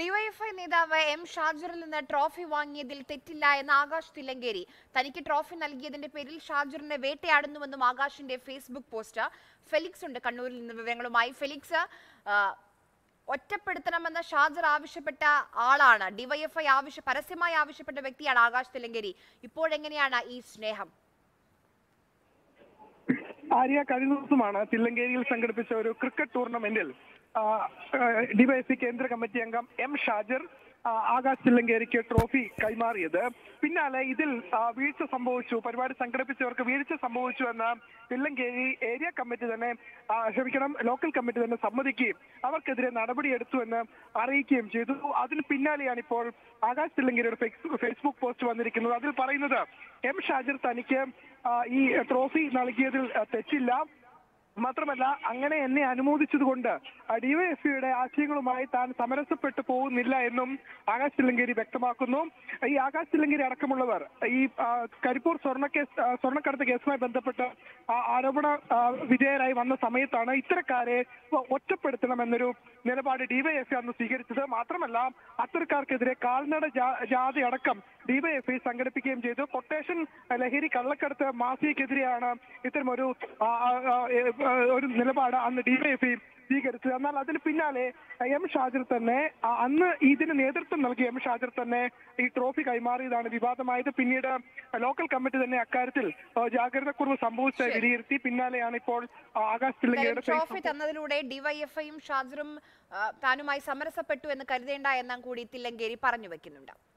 DYFI നേതാവ് M ഷാജറിൽ നിന്ന് trophy വാങ്ങിയതിൽ തെറ്റില്ല എന്ന ആകാശ് തില്ലങ്കേരി തനിക്ക് ട്രോഫി നൽകിയതിന്റെ പേരിൽ ഷാജറിനെ വേട്ടയാടുന്നുവെന്നും ആകാശിന്റെ ഫേസ്ബുക്ക് പോസ്റ്റ് ഫെലിക്സ് ഉണ്ട് കണ്ണൂരിൽ നിന്ന് വിവരങ്ങളുമായി ഫെലിക്സ് ആ, ഒറ്റപ്പെടുത്തണമെന്ന് ഷാജർ ആവശ്യപ്പെട്ട ആളാണ് ഡിവൈഎഫ്ഐ ആവശ്യ പരസ്യമായി ആവശ്യപ്പെട്ട വ്യക്തിയാണ് ആകാശ് തില്ലങ്കേരി ഇപ്പോഴെങ്ങനെയാണ് ഈ സ്നേഹം ആര്യ കഴിഞ്ഞ ദിവസമാണ് തില്ലങ്കേരിയിൽ സംഘടിപ്പിച്ച ഒരു ക്രിക്കറ്റ് ടൂർണമെന്റിൽ ഡിവൈഎസ്പി കേന്ദ്ര കമ്മിറ്റി അംഗം എം ഷാജർ ആ, ആകാശ് തില്ലങ്കേരിക്ക് ട്രോഫി കൈമാറിയത് പിന്നാലെ ഇതിൽ ആ, വീഴ്ച സംഭവിച്ചു പരിപാടി സംഘടിപ്പിച്ചവർക്ക് വീഴ്ച സംഭവിച്ചു എന്ന് തില്ലങ്കേരി ഏരിയ കമ്മിറ്റി തന്നെ ആ, ക്ഷമിക്കണം ലോക്കൽ കമ്മിറ്റി തന്നെ സമ്മതിക്കുകയും അവർക്കെതിരെ നടപടിയെടുത്തു എന്ന് അറിയിക്കുകയും ചെയ്തു അതിന് പിന്നാലെയാണ് ഇപ്പോൾ ആകാശ് തില്ലങ്കേരിയുടെ ഫേസ്- ഫേസ്ബുക്ക് പോസ്റ്റ് വന്നിരിക്കുന്നത് അതിൽ പറയുന്നത് എം ഷാജർ തനിക്ക് ആ, ഈ ട്രോഫി നൽകിയതിൽ ആ, തെറ്റില്ല മാത്രമല്ല അങ്ങനെ എന്നെ അനുമോദിച്ചതുകൊണ്ട് ഡിവൈഎഫ്ഐയുടെ ആശയങ്ങളുമായി താൻ സമരസപ്പെട്ടു പോകുന്നില്ല എന്നും ആകാശ് തില്ലങ്കേരി വ്യക്തമാക്കുന്നു ഈ ആകാശ് തില്ലങ്കേരി അടക്കമുള്ളവർ ഈ ആ, കരിപ്പൂർ സ്വർണ്ണ കേസ് ആ, സ്വർണ്ണക്കടത്ത് കേസുമായി ബന്ധപ്പെട്ട് ആ, ആരോപണ ആ, വിധേയരായി വന്ന സമയത്താണ് ഇത്തരക്കാരെ ഒറ്റപ്പെടുത്തണമെന്നൊരു നിലപാട് ഡിവൈഎഫ്ഐ അന്ന് സ്വീകരിച്ചത് മാത്രമല്ല അത്തരക്കാർക്കെതിരെ കാൽനട ജാ- ജാഥയടക്കം ഡിവൈഎഫ്ഐ സംഘടിപ്പിക്കുകയും ചെയ്തു കൊട്ടേഷൻ ലഹരി കള്ളക്കടത്ത് മാഫിയക്കെതിരെയാണ് ഇത്തരമൊരു ആ, ആ, ആ, ഏ, ആ, ഒരു നിലപാട് അന്ന് ഡിവൈഎഫ്ഐ സ്വീകരിച്ചത് എന്നാൽ അതിന് പിന്നാലെ എം ഷാജിർ തന്നെ ആ, അന്ന് ഇതിന് നേതൃത്വം നൽകിയ എം ഷാജിർ തന്നെ ഈ ട്രോഫി കൈമാറിയതാണ് വിവാദമായത് പിന്നീട് ലോക്കൽ കമ്മിറ്റി തന്നെ അക്കാര്യത്തിൽ ആ, ജാഗ്രതക്കുറവ് സംഭവിച്ചതായി വിലയിരുത്തി പിന്നാലെയാണ് ഇപ്പോൾ ആ, ആകാശ് തില്ലങ്കയുടെ ട്രോഫി ഫേസ്ബുക്ക് തന്നതിലൂടെ ഡിവൈഎഫ്ഐയും ഷാജറും ആ, താനുമായി സമരസപ്പെട്ടു എന്ന് കരുതേണ്ട എന്നും കൂടി തില്ലങ്കേരി പറഞ്ഞു വെക്കുന്നുണ്ട്